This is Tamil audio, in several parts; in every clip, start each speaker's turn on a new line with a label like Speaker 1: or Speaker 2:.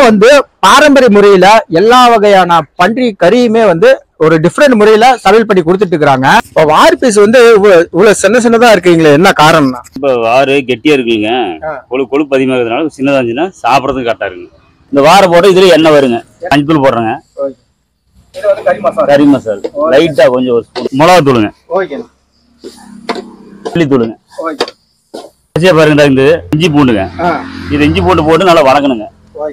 Speaker 1: வந்து பாரம்பரிய முறையில எல்லா வகையான பன்றி கறியுமே வந்து ஒரு டிஃப்ரெண்ட் முறையில சமையல் பண்ணி கொடுத்துட்டு இருக்காங்க இப்போ வார் பீஸ் வந்து இவ்வளவு இவ்வளவு சின்ன சின்னதா இருக்கீங்களே என்ன காரணம்னா
Speaker 2: இப்போ வாறு கெட்டியா இருக்குங்க
Speaker 1: ஆ.
Speaker 2: கொழு கொழுப்பு அதிகமாக இருக்கிறதுனால சின்னதா இருந்துச்சுன்னா சாப்பிட்றதுக்கு கரெக்டாக இருக்குங்க இந்த வாரை போட்டு இதுல எண்ணெய் வருங்க மஞ்சள் போடுறேங்க
Speaker 1: கறி மசாலா
Speaker 2: கறி மசால் லைட்டா கொஞ்சம் ஒரு ஸ்பூன் மிளகா தூளுங்க
Speaker 1: ஓகே
Speaker 2: மல்லி தூளுங்க கடைசியா பாருங்க இந்த இஞ்சி பூண்டுங்க இது இஞ்சி பூண்டு போட்டு நல்லா வதக்கணுங்க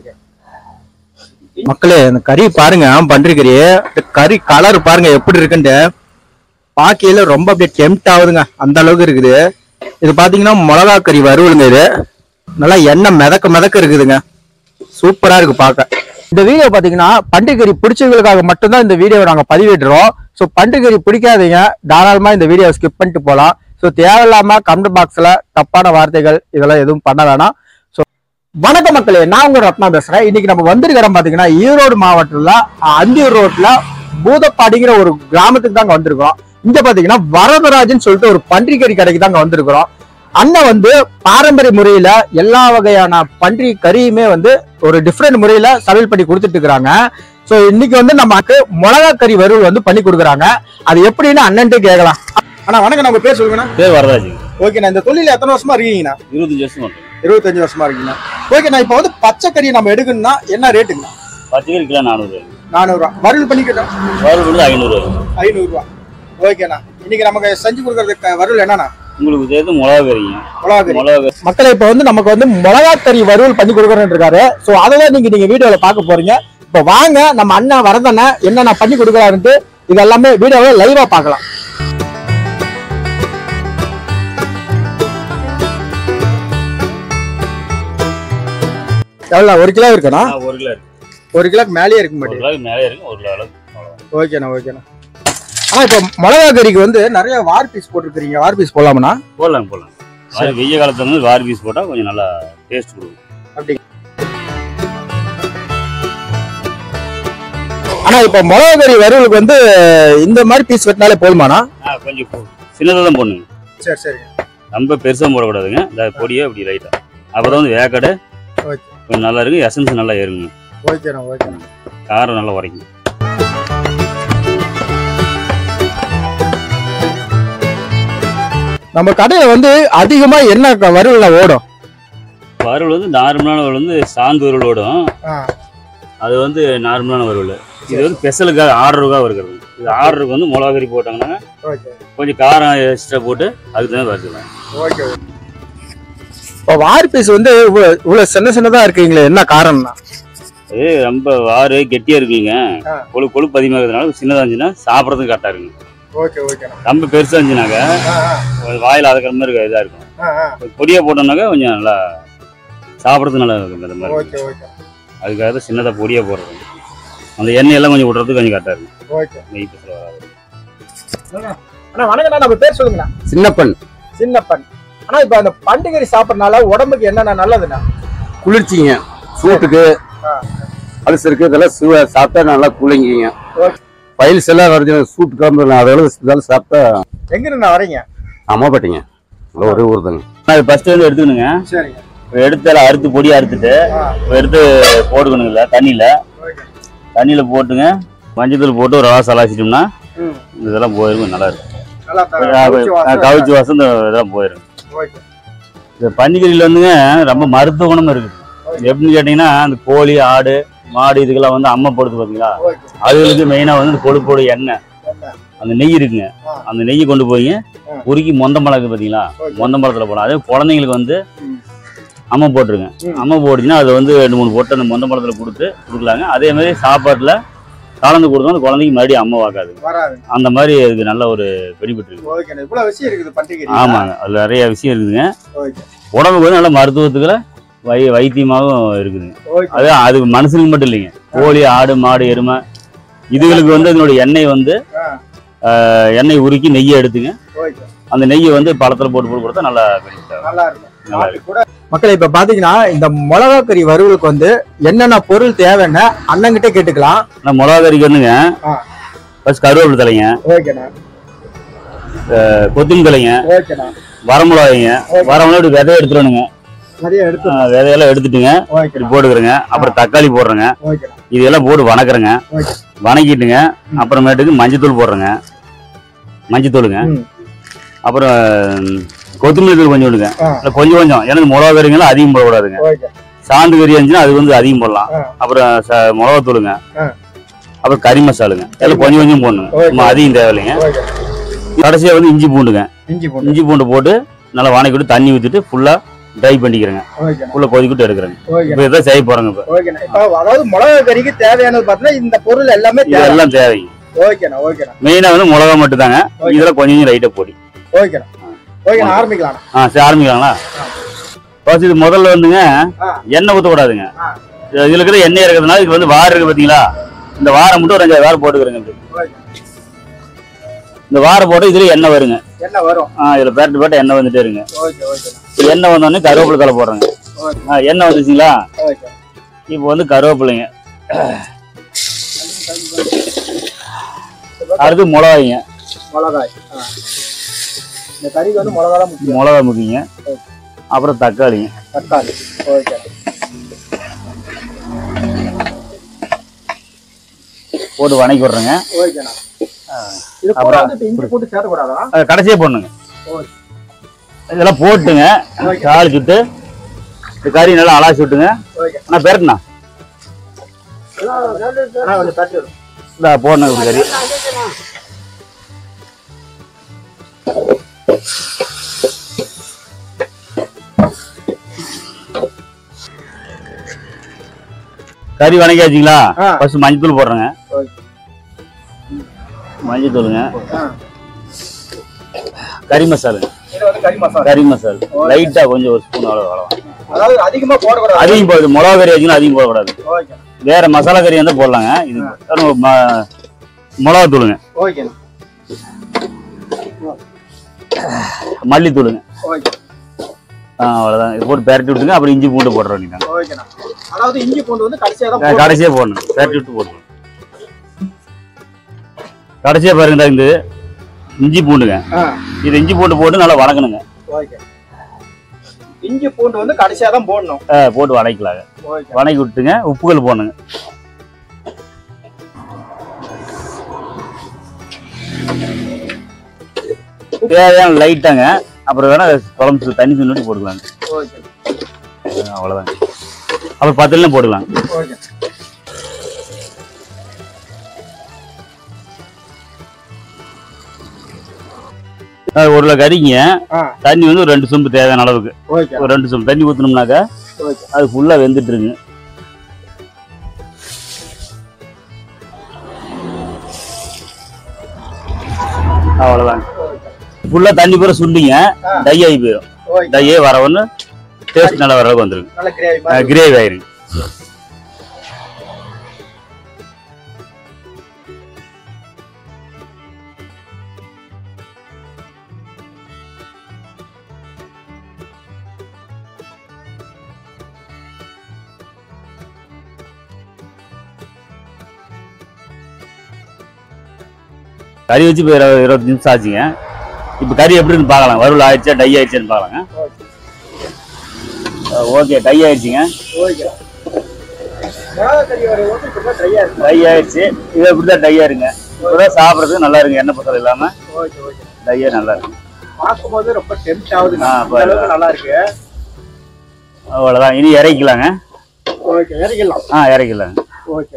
Speaker 1: மக்களே இந்த கறி பாருங்க பன்றி கறி இந்த கறி கலர் பாருங்க எப்படி இருக்குன்ட்டு பாக்கையில ரொம்ப அப்படியே டெம்ட் ஆகுதுங்க அந்த அளவுக்கு இருக்குது இது பாத்தீங்கன்னா மிளகா கறி வறுவலுங்க இது நல்லா எண்ணெய் மிதக்க மிதக்க இருக்குதுங்க சூப்பரா இருக்கு பார்க்க இந்த வீடியோ பாத்தீங்கன்னா பன்றி கறி பிடிச்சவங்களுக்காக மட்டும்தான் இந்த வீடியோவை நாங்க பதிவிடுறோம் ஸோ பன்றி கறி பிடிக்காதீங்க தாராளமா இந்த வீடியோவை ஸ்கிப் பண்ணிட்டு போலாம் ஸோ தேவையில்லாம கமெண்ட் பாக்ஸ்ல தப்பான வார்த்தைகள் இதெல்லாம் எதுவும் பண்ண வேணாம் ஸோ வணக்கம் மக்களே நான் உங்க ரத்னா பேசுறேன் இன்னைக்கு நம்ம வந்திருக்கிற இடம் பாத்தீங்கன்னா ஈரோடு மாவட்டத்துல அஹ், அந்தியூர் ரோட்ல பூதப்பாடிங்கிற ஒரு கிராமத்துக்கு தாங்க வந்திருக்கோம் இங்க பாத்தீங்கன்னா வரதராஜன் சொல்லிட்டு ஒரு பன்றிக்கறி கடைக்கு தாங்க வந்திருக்கிறோம் அண்ணன் வந்து பாரம்பரிய முறையில எல்லா வகையான பன்றி கறியுமே வந்து ஒரு டிஃப்ரெண்ட் முறையில சமையல் பண்ணி கொடுத்துட்டு இருக்காங்க சோ இன்னைக்கு வந்து நமக்கு மிளகா கறி வறுவல் வந்து பண்ணி கொடுக்குறாங்க அது எப்படின்னு அண்ணன்ட்டே கேட்கலாம் அண்ணா வணக்கம் நம்ம பேர் சொல்லுங்கண்ணா
Speaker 2: பேர் வரதாஜுங்க
Speaker 1: ஓகேண்ணா இந்த தொழில எத்தனை வருஷமா இருக்கீங்கண்ணா
Speaker 2: இருபத்தஞ்சு வருஷம் பண்ணுறோம்
Speaker 1: இருபத்தஞ்சு வருஷமா இருக்கீங்க ஓகேண்ணா இப்போ வந்து பச்சை கறி நம்ம எடுக்கணும்னா என்ன ரேட்டுங்கண்ணா
Speaker 2: பத்து கிலோ கிலோ நானூறு
Speaker 1: நானூறுரூவா வறுவல் பண்ணிக்கிட்டோம்
Speaker 2: வறுவல் வந்து ஐநூறு
Speaker 1: ஐநூறுரூவா ஓகேண்ணா இன்னைக்கு நமக்கு செஞ்சு கொடுக்கறதுக்கு வறுவல் என்னண்ணா
Speaker 2: உங்களுக்கு சேர்த்து மிளகா கறிங்க
Speaker 1: மிளகா கறி
Speaker 2: மிளகா கறி
Speaker 1: மக்களை இப்போ வந்து நமக்கு வந்து மிளகா கறி வறுவல் பண்ணி கொடுக்குறேன்னு இருக்காரு ஸோ அதை தான் நீங்க நீங்க வீடியோல பார்க்க போறீங்க இப்போ வாங்க நம்ம அண்ணன் வரதண்ண என்னென்ன பண்ணி கொடுக்குறாருன்ட்டு இது எல்லாமே வீடியோவில் லைவா பார்க்கலாம் எவ்வளோ ஒரு கிலோ இருக்குண்ணா
Speaker 2: ஆ, ஒரு கிலோ இருக்கு
Speaker 1: ஒரு கிலோக்கு மேலேயே இருக்க
Speaker 2: ஒரு
Speaker 1: மாட்டேங்குது
Speaker 2: கிலோக்கு மேலே இருக்கு ஒரு கிலோ அளவு அவ்வளவுதான்.
Speaker 1: ஓகேண்ணா ஓகேண்ணா ஆனால் இப்போ மிளகா கறிக்கு வந்து நிறைய வார் பீஸ் போட்டிருக்கிறீங்க வார் பீஸ் போடலாமண்ணா
Speaker 2: போடலாம் போடலாம் அது வெய்ய காலத்துல வந்து வாரி பீஸ் போட்டால் கொஞ்சம் நல்லா டேஸ்ட் கொடுக்கும்
Speaker 1: ஆனா இப்போ மிளகா கறி வறுவலுக்கு வந்து இந்த மாதிரி பீஸ் வெட்டினாலே போதுமாண்ணா
Speaker 2: ஆ கொஞ்சம் சின்னதாக தான் போடணுங்க
Speaker 1: சரி சரி
Speaker 2: ரொம்ப பெருசாக போடக்கூடாதுங்க இந்த பொடியே அப்படி லைட்டாக அப்போ தான் வந்து வேக்கடை
Speaker 1: ஓகே
Speaker 2: கொஞ்சம் நல்லா இருக்கு எசன்ஸ் நல்லா ஏறுங்க
Speaker 1: ஓகேண்ணா ஓகேண்ணா
Speaker 2: காரம் நல்லா உரைக்கும்
Speaker 1: நம்ம கடையில வந்து அதிகமா என்ன க- வறுவல்ல ஓடும்
Speaker 2: வறுவல் வந்து நார்மலான வறுவல் வந்து சாந்து வறுவல் ஓடும்
Speaker 1: ஆ.
Speaker 2: அது வந்து நார்மலான வறுவல் இது வந்து ஸ்பெஷலுக்காக ஆர்டருக்காக இருக்கிறது இது ஆர்டருக்கு வந்து மிளகா கறி போட்டாங்கன்னா
Speaker 1: ஓகே
Speaker 2: கொஞ்சம் காரம் எக்ஸ்ட்ரா போட்டு அதுக்கு தான் வறுத்துக்கலாம்
Speaker 1: ஓகே இப்போ வார் பீஸ் வந்து இவ்வளவு இவ்வளவு சின்ன சின்னதா இருக்கீங்களே என்ன காரணம்னா
Speaker 2: அது ரொம்ப வாறு கெட்டியாக இருக்குங்க
Speaker 1: ஆ.
Speaker 2: கொழு கொழுப்பு அதிகமாக இருக்கிறதுனால சின்னதாக இருந்துச்சுன்னா சாப்பிட்றதுக்கு கரெக்டாக இருக்குங்க
Speaker 1: ஓகே ஓகேண்ணா
Speaker 2: ரொம்ப பெருசாக இருந்துச்சுனாக்கா வாயில் அதக்கிற மாதிரி இதாக இருக்கும் பொடியாக போட்டோம்னாக்கா கொஞ்சம் நல்லா சாப்பிட்றதுக்கு நல்லா இருக்கும் அந்த மாதிரி
Speaker 1: ஓகே ஓகே
Speaker 2: அதுக்காக தான் சின்னதாக பொடியாக போடுறது அந்த எண்ணெய் எல்லாம் கொஞ்சம் விடுறதுக்கு கொஞ்சம் கரெக்டாக இருக்கும்
Speaker 1: ஓகே
Speaker 2: நெய் பசல வராது
Speaker 1: அண்ணா வணக்கண்ணா நம்ம பேர் சொல்லுங்கண்ணா
Speaker 3: சின்னப்பன்
Speaker 1: சின்னப்பன் ஆனா இப்போ அந்த பண்டிகை சாப்பிட்றதுனால உடம்புக்கு என்னென்ன நல்லதுண்ணா
Speaker 3: குளிர்ச்சிங்க சூட்டுக்கு
Speaker 1: ஆ.
Speaker 3: அல்சருக்கு இதெல்லாம் சுவ- சாப்பிட்டா நல்லா குளிங்கிங்க
Speaker 1: ஓகே.
Speaker 3: பயில்ஸ் எல்லாம் வருது சூட்டு கிளம்பு அதெல்லாம் இதெல்லாம் சாப்பிட்டா
Speaker 1: எங்க இருந்து வரீங்க
Speaker 3: அம்மாப்பட்டிங்க நல்ல ஒரே ஊர் தாங்க
Speaker 2: அது ஃபர்ஸ்ட் வந்து எடுத்துக்கணுங்க
Speaker 1: சரிங்க
Speaker 2: எடுத்து எல்லாம் அறுத்து பொடியாக அறுத்துட்டு
Speaker 1: ஆ.
Speaker 2: எடுத்து போட்டுக்கணுங்கள தண்ணியில்
Speaker 1: ஓகே
Speaker 2: தண்ணியில் போட்டுங்க மஞ்சத்தூள் போட்டு ஒரு ரவா சலாச்சிட்டோம்னா
Speaker 1: ம்
Speaker 2: இதெல்லாம் போயிடும் நல்லா இருக்கும்
Speaker 1: நல்லா
Speaker 2: கொஞ்சம் கவிச்சு வாசம் இந்த இதெல்லாம் போயிடும்
Speaker 1: ஓகே
Speaker 2: இந்த பன்னிக்கறியில் வந்துங்க ரொம்ப மருத்துவ குணம் இருக்குது இது எப்படின்னு கேட்டிங்கன்னா அந்த கோழி ஆடு மாடு இதுக்கெல்லாம் வந்து அம்மை போடுது பார்த்தீங்களா
Speaker 1: ஓகே
Speaker 2: அதுகளுக்கு மெயினாக வந்து இந்த கொழுப்போட எண்ணெய்
Speaker 1: எண்ணெய்.
Speaker 2: அந்த நெய் இருக்குங்க
Speaker 1: ஆ.
Speaker 2: அந்த நெய்யை கொண்டு போய்
Speaker 1: ஆ.
Speaker 2: உருக்கி மொந்த மிளகு இருக்குது பார்த்தீங்களா
Speaker 1: ஓகே.
Speaker 2: மொந்த மிளத்துல போடலாம் அதே குழந்தைங்களுக்கு வந்து
Speaker 1: ம்.
Speaker 2: அம்மை போட்டுருங்க
Speaker 1: ம்.
Speaker 2: அம்மை போட்டுச்சுன்னா அது வந்து ரெண்டு மூணு போட்டு அந்த மொந்த மிளத்துல கொடுத்து கொடுக்கலாங்க அதே மாதிரி சாப்பாட்டில் கலந்து கொடுத்தோம் அந்த குழந்தைக்கு மறுபடியும் அம்மை வாக்காது
Speaker 1: வராது
Speaker 2: அந்த மாதிரி அதுக்கு நல்ல ஒரு பெனிஃபிட் இருக்கு
Speaker 1: ஓகேண்ணா இவ்வளவு விஷயம் இருக்குது பண்டிகை
Speaker 2: ஆமாங்க அதில் நிறைய விஷயம் இருக்குதுங்க
Speaker 1: ஓகே
Speaker 2: உடம்புக்கு வந்து நல்ல மருத்துவத்துக்குள்ள வை வைத்தியமாகவும் இருக்குதுங்க
Speaker 1: ஓகே
Speaker 2: அது அது மனுஷனுக்கு மட்டும் இல்லைங்க கோழி ஆடு மாடு எருமை இதுகளுக்கு வந்து அதனுடைய எண்ணெய் வந்து
Speaker 1: ஆ.
Speaker 2: ஆஹ், எண்ணெய் உருக்கி நெய்யை எடுத்துங்க
Speaker 1: ஓகே
Speaker 2: அந்த நெய்யை வந்து பழத்துல போட்டு போட்டு கொடுத்தா நல்லா benefit ஆகும்.
Speaker 1: நல்லா இருக்கும்
Speaker 2: நல்லா இருக்கு
Speaker 1: கூட மக்களே இப்ப பாத்தீங்கன்னா இந்த மிளகா கறி வறுவலுக்கு வந்து என்னென்ன பொருள் தேவைன்னு அண்ணங்கிட்ட கேட்டுக்கலாம்
Speaker 2: ஆனால் மிளகா கறிக்கு வந்துங்க
Speaker 1: ஆ.
Speaker 2: ஃபர்ஸ்ட் கருவேப்பிலை தலைங்க
Speaker 1: ஓகேண்ணா
Speaker 2: கொத்தமல்லி தலைங்க
Speaker 1: ஓகேண்ணா
Speaker 2: வரமிளகாய்ங்க வரமிளகா இப்படி விதை எடுத்துடணுங்க
Speaker 1: நிறைய எடுத்து
Speaker 2: ஆ, விதையெல்லாம் எடுத்துட்டுங்க
Speaker 1: ஓகே
Speaker 2: இப்படி போட்டுக்கிறேங்க அப்புறம் தக்காளி போடுறேங்க
Speaker 1: ஓகே
Speaker 2: இதெல்லாம் போட்டு வணக்குறேங்க
Speaker 1: ஓகே
Speaker 2: வணக்கிட்டுங்க அப்புறமேட்டுக்கு மஞ்சத்தூள் போடுறேங்க மஞ்சத்தூளுங்க
Speaker 1: ம்.
Speaker 2: அப்புறம் கொத்தமல்லி தூள் கொஞ்சம் விடுங்க
Speaker 1: ஆ.
Speaker 2: இல்லை கொஞ்சம் கொஞ்சம் எனக்கு மிளகா கறிங்கெல்லாம் அதிகம் போடக்கூடாதுங்க
Speaker 1: ஓகே
Speaker 2: சாந்து கறி இருந்துச்சுன்னா அது வந்து அதிகம் போடலாம்
Speaker 1: ஆ.
Speaker 2: அப்புறம் ச- மிளகாத்தூளுங்க
Speaker 1: ஆ.
Speaker 2: அப்புறம் கறி மசாலுங்க எல்லாம் கொஞ்சம் கொஞ்சம் போடணுங்க
Speaker 1: ஓகே.
Speaker 2: சும்மா அதிகம் தேவையில்லைங்க
Speaker 1: ஓகே
Speaker 2: கடைசியாக வந்து இஞ்சி பூண்டுங்க
Speaker 1: இஞ்சி பூண்டு
Speaker 2: இஞ்சி பூண்டு போட்டு நல்லா வணக்கி விட்டு தண்ணி ஊற்றிட்டு ஃபுல்லாக ட்ரை பண்ணிக்கிறேங்க
Speaker 1: ஓகே
Speaker 2: ஃபுல்லாக கொதிக்கிட்டு எடுக்கிறேங்க
Speaker 1: ஓகே
Speaker 2: இப்போ இதான் செய்ய போகிறேங்க இப்போ
Speaker 1: ஓகேண்ணா இப்போ அதாவது மிளகா கறிக்கு தேவையானது பார்த்தீங்கன்னா இந்த பொருள் எல்லாமே தேவை
Speaker 2: இதெல்லாம் தேவைங்க
Speaker 1: ஓகேண்ணா ஓகேண்ணா
Speaker 2: மெயினாக வந்து மிளகா மட்டும் தாங்க இதெல்லாம் கொஞ்சம் கொஞ்சம் லைட்டாக போடி
Speaker 1: ஓகேண்ணா ஓகேண்ணா ஆரம்பிக்கலாம்
Speaker 2: ஆ சரி ஆரம்பிக்கலாங்களா ஃபர்ஸ்ட் இது முதல்ல வந்துங்க
Speaker 1: ஆ.
Speaker 2: எண்ணெய் ஊற்றக்கூடாதுங்க
Speaker 1: ஆ.
Speaker 2: இதுல இருக்கிற எண்ணெய் இருக்கிறதுனால இதுக்கு வந்து வாரம் இருக்கு பார்த்தீங்களா இந்த வாரம் மட்டும் ஒரு அஞ்சாறு வாரம் போட்டுக்கிறேங்க இப்படி.
Speaker 1: ஓகே
Speaker 2: இந்த வாரம் போட்டு இதுல எண்ணெய் வருங்க
Speaker 1: என்ன வரும்
Speaker 2: ஆ இதில் பேரட்டு பேட்ட எண்ணெய் வந்துட்டே இருங்க
Speaker 1: ஓகே ஓகேண்ணா
Speaker 2: எண்ணெய் வந்தோடனே கருவேப்பிலை தலை போடுறேங்க
Speaker 1: ஓகே
Speaker 2: ஆ எண்ணெய் வந்துச்சுங்களா
Speaker 1: ஓகே
Speaker 2: இப்போ வந்து கருவேப்பிலைங்க அடுத்து மிளகாய்ங்க
Speaker 1: மிளகாய் ஆ இந்த கறிக்கு வந்து மிளகா தான் முக்கியம்
Speaker 2: மிளகா முக்கிங்க அப்புறம் தக்காளிங்க
Speaker 1: தக்காளி ஓகே
Speaker 2: போட்டு வணக்கி விட்றேங்க
Speaker 1: ஓகேண்ணா இது கூட
Speaker 2: அப்புறம்
Speaker 1: வந்து இப்ப இஞ்சி போட்டு சேர்க்கக்கூடாதா
Speaker 2: அது கடைசியாக போடணுங்க
Speaker 1: ஓகே
Speaker 2: இதெல்லாம் போட்டுங்க
Speaker 1: ஓகே.
Speaker 2: தாளிச்சுட்டு இந்த கறி நல்லா அலாசி விட்டுங்க
Speaker 1: ஓகே
Speaker 2: ஆனால் பெரட்டுண்ணா
Speaker 1: அண்ணா கொஞ்சம் தட்டி விடு.
Speaker 2: இந்த போடணும் இப்படி கறி கறி வணங்கியாச்சுங்களா
Speaker 1: ஆ.
Speaker 2: ஃபர்ஸ்ட் மஞ்சத்தூள் போடுறேங்க
Speaker 1: ஓகே
Speaker 2: மஞ்சத்தூளுங்க
Speaker 1: ஆ
Speaker 2: கறி மசாலுங்க
Speaker 1: இது வந்து கறி மசாலா
Speaker 2: கறி மசால் லைட்டா கொஞ்சம் ஒரு ஸ்பூன் அளவு அளவா
Speaker 1: அதாவது அதிகமா போடக்கூடாது
Speaker 2: அதிகம் போடுது மிளகா கறி ஆச்சுன்னா அதிகம் போடக்கூடாது
Speaker 1: ஓகே
Speaker 2: வேற மசாலா கறி இருந்தால் போடலாங்க இது வெறும் ம- மிளகா தூளுங்க
Speaker 1: ஓகேண்ணா
Speaker 2: மல்லித்தூளுங்க
Speaker 1: ஓகே
Speaker 2: ஆ, அவ்வளவுதான் இது போட்டு பெரட்டி விட்டுங்க அப்புறம் இஞ்சி பூண்டு போடுற வேண்டியதாங்க
Speaker 1: ஓகேண்ணா அதாவது இஞ்சி பூண்டு வந்து கடைசியா தான் போடணும்.
Speaker 2: கடைசியா போடணும் பெரட்டி விட்டு போடணும் கடைசியா பாருங்க இந்த இஞ்சி பூண்டுங்க
Speaker 1: ஆ
Speaker 2: இது இஞ்சி பூண்டு போட்டு நல்லா வணக்கணுங்க
Speaker 1: ஓகே இஞ்சி பூண்டு வந்து கடைசியா தான் போடணும்
Speaker 2: ஆ, போட்டு வணக்கலாங்க
Speaker 1: ஓகே
Speaker 2: வணக்கி விட்டுங்க உப்புகள் போடணுங்க தேவையான லைட்டாங்க அப்புறம் வேணா குழம்பு தண்ணி சுண்டி போட்டுக்கலாங்க
Speaker 1: ஓகே
Speaker 2: ஆ, அவ்வளவுதாங்க அப்புறம் பத்துல போட்டுக்கலாம்
Speaker 1: ஓகே
Speaker 2: ஆ, ஒரு கிலோ கறிங்க
Speaker 1: ஆ
Speaker 2: தண்ணி வந்து ஒரு ரெண்டு சொம்பு தேவையான அளவுக்கு
Speaker 1: ஓகே
Speaker 2: ஒரு ரெண்டு சொம்பு தண்ணி ஊற்றினோம்னாக்கா
Speaker 1: ஓகே
Speaker 2: அது ஃபுல்லா வெந்துட்டு இருங்க அவ்வளவுதாங்க ஃபுல்லா தண்ணி பூரா சுண்டிங்க
Speaker 1: ஆ.
Speaker 2: டை ஆகி போயிடும்
Speaker 1: ஓகே
Speaker 2: டையே வர ஒன்று டேஸ்ட் நல்லா வர அளவுக்கு வந்துருங்க
Speaker 1: நல்ல கிரேவி மாதிரி
Speaker 2: கிரேவி ஆயிருங்க கறி வச்சு இப்போ இருபது இருபது நிமிஷம் ஆச்சுங்க இப்போ கறி எப்படின்னு பார்க்கலாம் வறுவல் ஆயிடுச்சா டை ஆயிடுச்சான்னு பார்க்கலாங்க ஓகே டை ஆயிடுச்சுங்க
Speaker 1: ஓகே மிளகா கறி வரை வந்து இப்ப ட்ரையா இருக்கு
Speaker 2: டை ஆயிடுச்சு இது இப்படி தான் டை ஆயிருங்க இப்போதான் சாப்பிட்றதுக்கு நல்லா இருங்க எண்ணெய் பசல் இல்லாமல்
Speaker 1: ஓகே ஓகே
Speaker 2: டையே நல்லா இருக்கு
Speaker 1: பார்க்கும்போது ரொம்ப டெம்ட் ஆகுது
Speaker 2: ஆ,
Speaker 1: அந்த அளவுக்கு நல்லா இருக்கு
Speaker 2: அவ்வளோதான் இனி இறக்கிக்கலாங்க
Speaker 1: ஓகே இறக்கிடலாம்
Speaker 2: ஆ இறக்கிக்கலாங்க
Speaker 1: ஓகே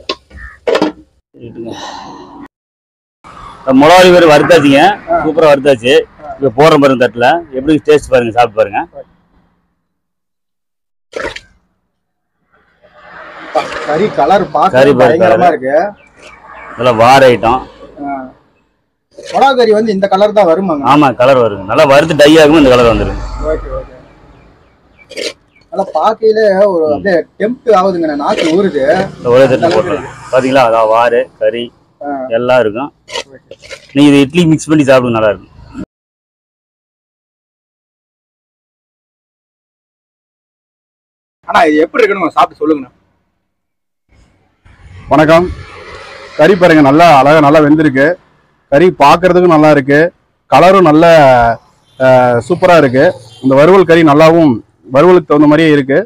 Speaker 2: மிளகாய் பேர் வறுத்தாச்சுங்க சூப்பராக வறுத்தாச்சு இப்போ போடுற பாருங்க தட்டில் எப்படி டேஸ்ட் பாருங்க சாப்பிட்டு பாருங்க
Speaker 1: கறி கலர்
Speaker 2: கறி
Speaker 1: பார்க்க
Speaker 2: பாரு,
Speaker 1: பயங்கரமா இருக்கு
Speaker 2: இதெல்லாம் வார ஐட்டம்
Speaker 1: ஆ. மிளகா கறி வந்து இந்த கலர் தான் வருமாங்க
Speaker 2: ஆமாம் கலர் வருங்க நல்லா வறுத்து டை ஆகும் இந்த கலர் வந்துருங்க
Speaker 1: ஓகே ஓகே நல்லா பார்க்கையில ஒரு அப்படியே டெம்ட் ஆகுதுங்க நாக்கு ஊறுது
Speaker 2: இந்த ஒரே தட்டில் போட்டுருங்க பார்த்தீங்களா அதான் வாறு கறி
Speaker 1: ஆ.
Speaker 2: எல்லாம் இருக்கும் நீங்கள் இது இட்லி மிக்ஸ் பண்ணி சாப்பிடுங்க நல்லா இருக்கும்
Speaker 1: ஆனா இது எப்படி இருக்குன்னு சாப்பிட்டு சொல்லுங்க
Speaker 3: வணக்கம் கறி பாருங்க நல்லா அழகா நல்லா வெந்திருக்கு கறி பார்க்கறதுக்கும் நல்லா இருக்கு கலரும் நல்ல சூப்பராக இருக்கு இந்த வறுவல் கறி நல்லாவும் வறுவலுக்கு தகுந்த மாதிரியே இருக்கு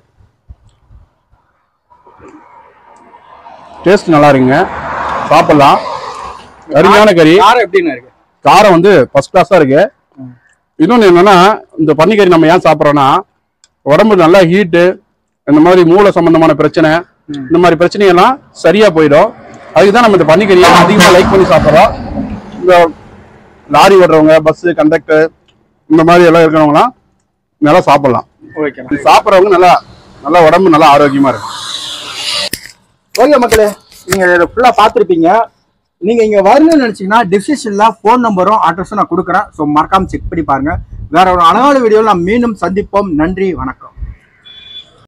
Speaker 3: டேஸ்ட் நல்லா இருக்குங்க சாப்பிடலாம் அருமையான கறி
Speaker 1: காரம் எப்படின்னு இருக்கு
Speaker 3: காரம் வந்து ஃபர்ஸ்ட் கிளாஸா இருக்கு இன்னொன்று என்னன்னா இந்த பன்னிக்கறி நம்ம ஏன் சாப்பிட்றோம்னா உடம்பு நல்லா ஹீட்டு இந்த மாதிரி மூளை சம்பந்தமான பிரச்சனை இந்த மாதிரி பிரச்சனையெல்லாம் சரியா போயிடும் அதுக்கு தான் நம்ம இந்த பன்னிக்கறியை அதிகமாக லைக் பண்ணி சாப்பிட்றோம் இந்த லாரி ஓடுறவங்க பஸ் கண்டக்டர் இந்த மாதிரி எல்லாம் இருக்கிறவங்களாம் நல்லா சாப்பிடலாம்
Speaker 1: ஓகே
Speaker 3: இது சாப்பிட்றவங்க நல்லா நல்லா உடம்பு நல்லா ஆரோக்கியமா இருக்கும்
Speaker 1: ஓகே மக்களே நீங்க இதை ஃபுல்லா பார்த்துருப்பீங்க நீங்க இங்க வரணும்னு நினைச்சீங்கன்னா டிஸ்கிரிப்ஷன்ல ஃபோன் நம்பரும் அட்ரஸும் நான் கொடுக்குறேன் ஸோ மறக்காம செக் பண்ணி பாருங்க வேற ஒரு அழகான வீடியோவில் நான் மீண்டும் சந்திப்போம் நன்றி வணக்கம்